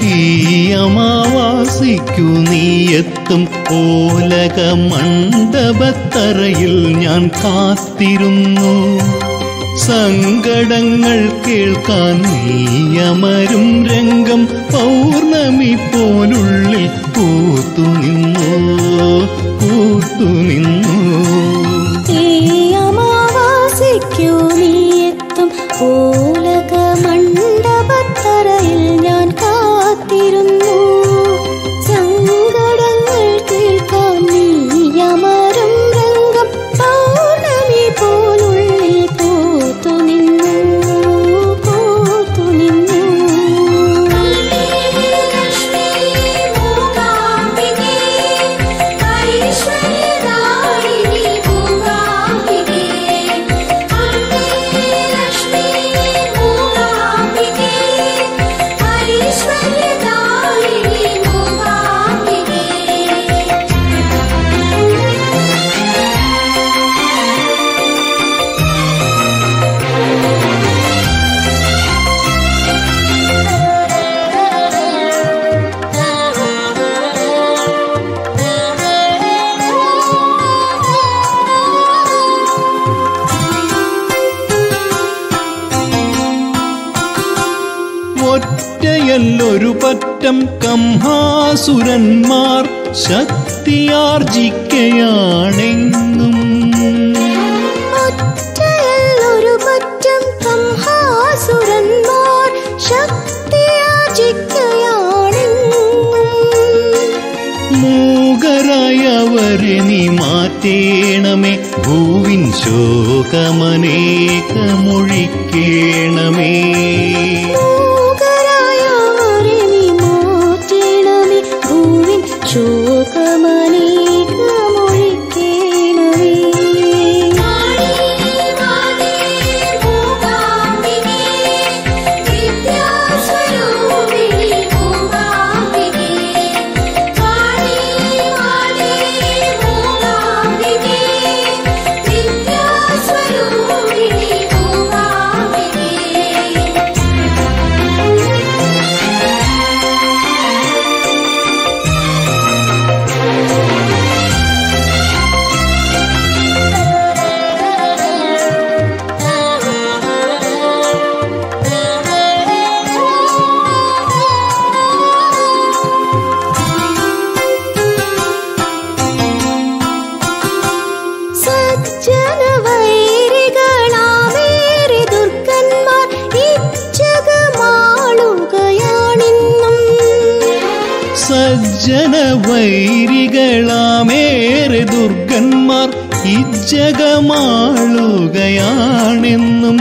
ഈ അമാവാസിക്കു നീയെത്തും ഓലക മണ്ഡപത്തറയിൽ ഞാൻ കാത്തിരുന്നു സങ്കടങ്ങൾ കേൾക്കാൻ നീയമരും രംഗം പൗർണമി പോലുള്ളിൽ പൂത്തുനിന്നു പൂത്തുനിന്നു ഈ അമാവാസിക്കു നീയെത്തും ഓലക മണ്ഡപത്തറയിൽ ഞാൻ കാത്തിരുന്നു സങ്കടങ്ങൾ കേൾക്കാൻ നീയമരം രംഗം പൗർണമി പോലുള്ളിൽ പൂത്തു നിന്നു പൂത്തു നിന്നു ലക്ഷ്മി മൂകാംബികേ ഐശ്വര്യദായിനി മൂകാംബികേ അമ്മേ ലക്ഷ്മി മൂകാംബികേ ഐശ്വര്യദായിനി മൂകാംബികേ ഒറ്റയല്ലൊരു പറ്റം കംഹാസുരന്മാർ ശക്തിയാർജിക്കയാണെങ്ങും ഒറ്റയല്ലൊരു പറ്റം കംഹാസുരന്മാർ ശക്തിയാചിക്കയാണെന്നും മൂകരായവരെ നീ മാറ്റേണമേ ഭൂവിൻ ശോകമനേകമൊഴിക്കേണമേ മൂകരായവരെ നീ മാറ്റണമേ ഭൂവിൻ ശോകമനേകമൊഴിക്കണമേ മാതേ മൂകാംബികേ വിദ്യാസ്വരൂപിണി മൂകാംബികേ കാളി മാതേ മൂകാംബികേ വിദ്യാസ്വരൂപിണി മൂകാംബികേ സജ്ജന വൈരികളാവേറി ദുർഗന്മാർ ഇച്ഛകമാളുകയാണിന്നും സജ്ജന വൈരികളാമേറെ ദുർഗന്മാർ ഇജ്ജകമാളുകയാണെന്നും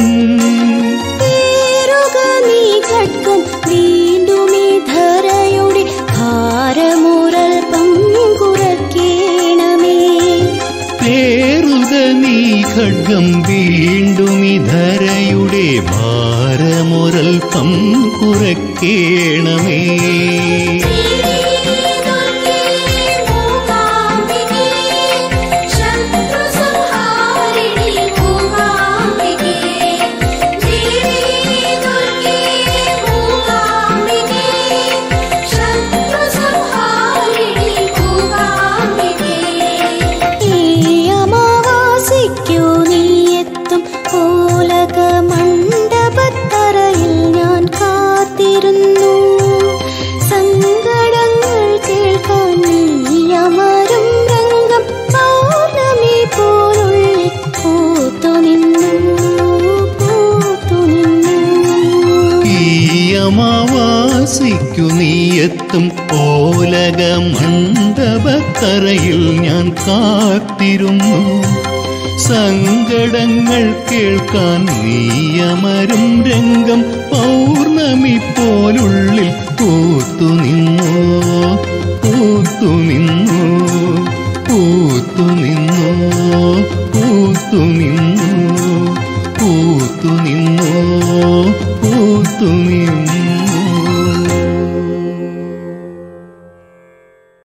പേരുക നീ ഘട്ടം വീണ്ടും ഈ ധരയുടെ ഭാരമുരൽപ്പം കുറയ്ക്കണമേ പേറുക നീ ഖഡ്ഗം വീണ്ടും ഈ ധരയുടെ ഭാരമൊരൽപ്പം കുറയ്ക്കേണമേ ദുർഗേ മൂകാംബികേ ശത്രുസംഹാരിണി മൂകാംബികേ ദേവി ദുർഗേ മൂകാംബികേ ശത്രുസംഹാരിണി മൂകാംബികേ ഈ അമാവാസിക്കു നീയെത്തും ഓലക മണ്ഡപത്തറയിൽ ഞാൻ കാത്തിരുന്നു സങ്കടങ്ങൾ കേൾക്കാൻ നീയമരും രംഗം പൗർണമി പോലുള്ളിൽ പൂത്തു നിന്നു പൂത്തു നിന്നു ഈ അമാവാസിക്കു നീയെത്തും ഓലക മണ്ഡപത്തറയിൽ ഞാൻ കാത്തിരുന്നു സങ്കടങ്ങൾ കേൾക്കാൻ നീയമരും രംഗം പൗർണമി പോലുള്ളിൽ പൂത്തുനിന്നു പൂത്തുനിന്നു പൂത്തുനിന്നു പൂത്തുനിന്നു പൂത്തുനിന്നു പൂത്തുനിന്നു